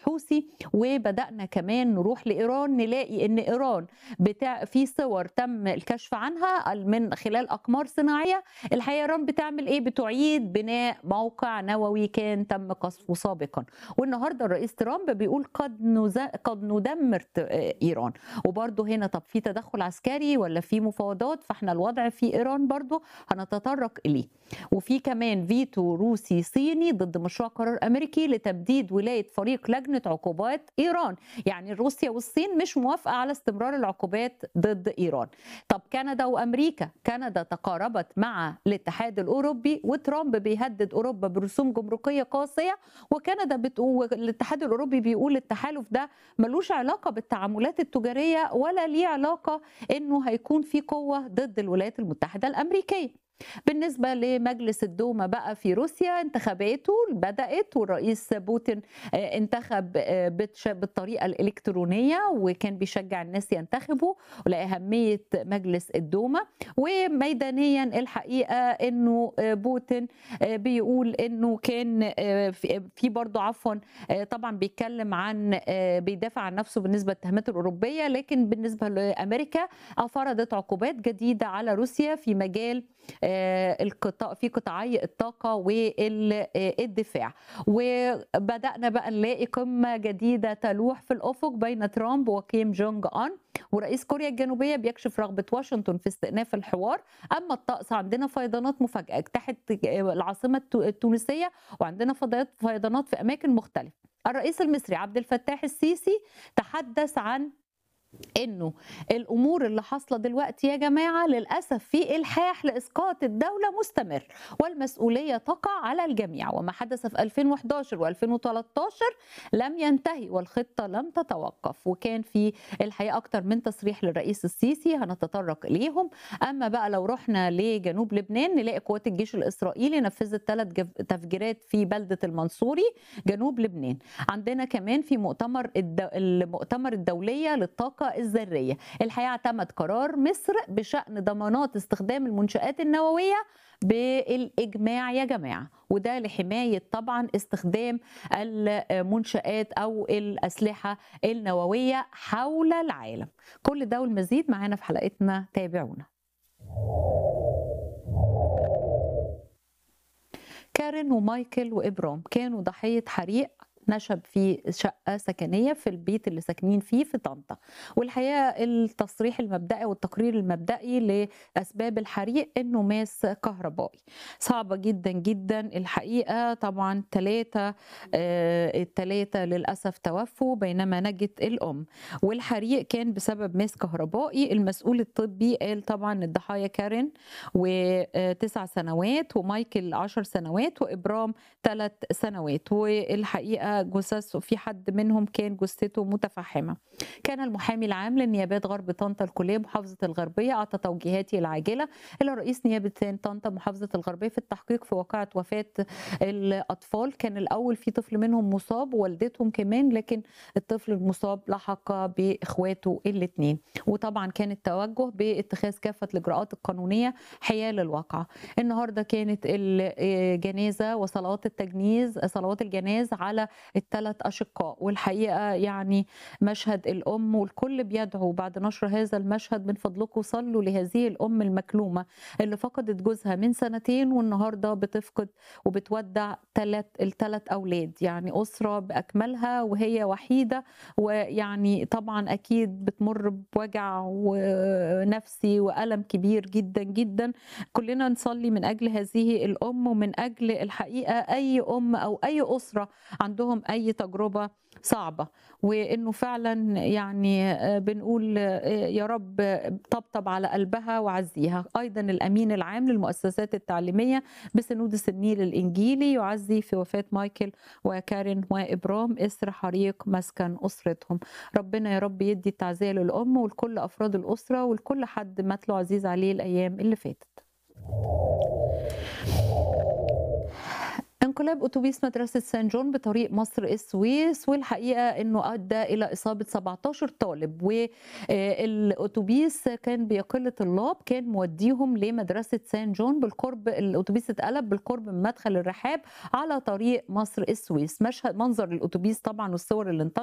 الحوثي وبدانا كمان نروح لايران نلاقي ان ايران بتاع في صور تم الكشف عنها من خلال اقمار صناعيه الحقيقه ايران بتعمل ايه بتعيد بناء موقع نووي كان تم قصفه سابقا والنهارده الرئيس ترامب بيقول قد نز... قد ندمر ت- ايران وبرضه هنا طب في تدخل عسكري ولا في مفاوضات فاحنا الوضع في ايران برضه هنتطرق اليه وفي كمان فيتو روسي صيني ضد مشروع قرار امريكي لتبديد ولايه فريق لجنه عقوبات ايران يعني روسيا والصين مش موافقه على استمرار العقوبات ضد ايران طب كندا وامريكا كندا تقاربت مع الاتحاد الاوروبي وترامب بيهدد اوروبا برسوم جمركيه قاسيه وكندا بتقول الاتحاد الاوروبي بيقول التحالف ده ملوش علاقه بالتعاملات التجاريه ولا ليه علاقه انه هيكون في قوه ضد الولايات المتحده الامريكيه بالنسبة لمجلس الدوما بقى في روسيا انتخاباته بدأت والرئيس بوتين آه، انتخب آه، بتش- بالطريقة الإلكترونية وكان بيشجع الناس ينتخبوا لأهمية مجلس الدوما وميدانيا الحقيقة انه آه، بوتين آه، بيقول انه كان آه، في في برضه عفوا آه، طبعا بيتكلم عن آه، بيدافع عن نفسه بالنسبة للاتهامات الأوروبية لكن بالنسبة لأمريكا فرضت عقوبات جديدة على روسيا في مجال آه، القطاع في قطاعي الطاقة والدفاع وبدأنا بقى نلاقي قمة جديدة تلوح في الأفق بين ترامب وكيم جونج أون ورئيس كوريا الجنوبية بيكشف رغبة واشنطن في استئناف الحوار أما الطقس عندنا فيضانات مفاجئة اجتاحت العاصمة التو- التونسية وعندنا فيضانات فيضانات في أماكن مختلفة الرئيس المصري عبد الفتاح السيسي تحدث عن انه الامور اللي حاصله دلوقتي يا جماعه للاسف في الحاح لاسقاط الدوله مستمر والمسؤوليه تقع على الجميع وما حدث في 2011 و2013 لم ينتهي والخطه لم تتوقف وكان في الحقيقه اكتر من تصريح للرئيس السيسي هنتطرق اليهم اما بقى لو رحنا لجنوب لبنان نلاقي قوات الجيش الاسرائيلي نفذت ثلاث تفجيرات في بلده المنصوري جنوب لبنان عندنا كمان في مؤتمر الدو... المؤتمر الدوليه للطاقه الذريه الحقيقه اعتمد قرار مصر بشان ضمانات استخدام المنشات النوويه بالاجماع يا جماعه وده لحمايه طبعا استخدام المنشات او الاسلحه النوويه حول العالم كل ده والمزيد معانا في حلقتنا تابعونا كارين ومايكل وإبرام كانوا ضحية حريق نشب في شقة سكنية في البيت اللي ساكنين فيه في طنطا والحقيقة التصريح المبدئي والتقرير المبدئي لأسباب الحريق إنه ماس كهربائي صعبة جدا جدا الحقيقة طبعا ثلاثة آه الثلاثة للأسف توفوا بينما نجت الأم والحريق كان بسبب ماس كهربائي المسؤول الطبي قال طبعا الضحايا كارين وتسع سنوات ومايكل عشر سنوات وإبرام ثلاث سنوات والحقيقة جثث في حد منهم كان جثته متفحمة كان المحامي العام للنيابات غرب طنطا الكلية محافظة الغربية أعطى توجيهاته العاجلة إلى رئيس نيابة طنطا محافظة الغربية في التحقيق في واقعة وفاة الأطفال كان الأول في طفل منهم مصاب ووالدتهم كمان لكن الطفل المصاب لحق بإخواته الاثنين وطبعا كان التوجه باتخاذ كافة الإجراءات القانونية حيال الواقعة النهاردة كانت الجنازة وصلوات التجنيز صلوات الجناز على الثلاث أشقاء والحقيقة يعني مشهد الأم والكل بيدعو بعد نشر هذا المشهد من فضلكم صلوا لهذه الأم المكلومة اللي فقدت جوزها من سنتين والنهاردة بتفقد وبتودع ثلاث الثلاث أولاد يعني أسرة بأكملها وهي وحيدة ويعني طبعا أكيد بتمر بوجع ونفسي وألم كبير جدا جدا كلنا نصلي من أجل هذه الأم ومن أجل الحقيقة أي أم أو أي أسرة عندهم أي تجربة صعبة وإنه فعلا يعني بنقول يا رب طبطب على قلبها وعزيها أيضا الأمين العام للمؤسسات التعليمية بسنودس النيل الإنجيلي يعزي في وفاة مايكل وكارين وإبرام إسر حريق مسكن أسرتهم ربنا يا رب يدي التعزية للأم ولكل أفراد الأسرة ولكل حد مات له عزيز عليه الأيام اللي فاتت انقلاب اتوبيس مدرسه سان جون بطريق مصر السويس والحقيقه انه ادى الى اصابه 17 طالب والاتوبيس كان بيقل طلاب كان موديهم لمدرسه سان جون بالقرب الاتوبيس اتقلب بالقرب من مدخل الرحاب على طريق مصر السويس مشهد منظر الاتوبيس طبعا والصور اللي انتشرت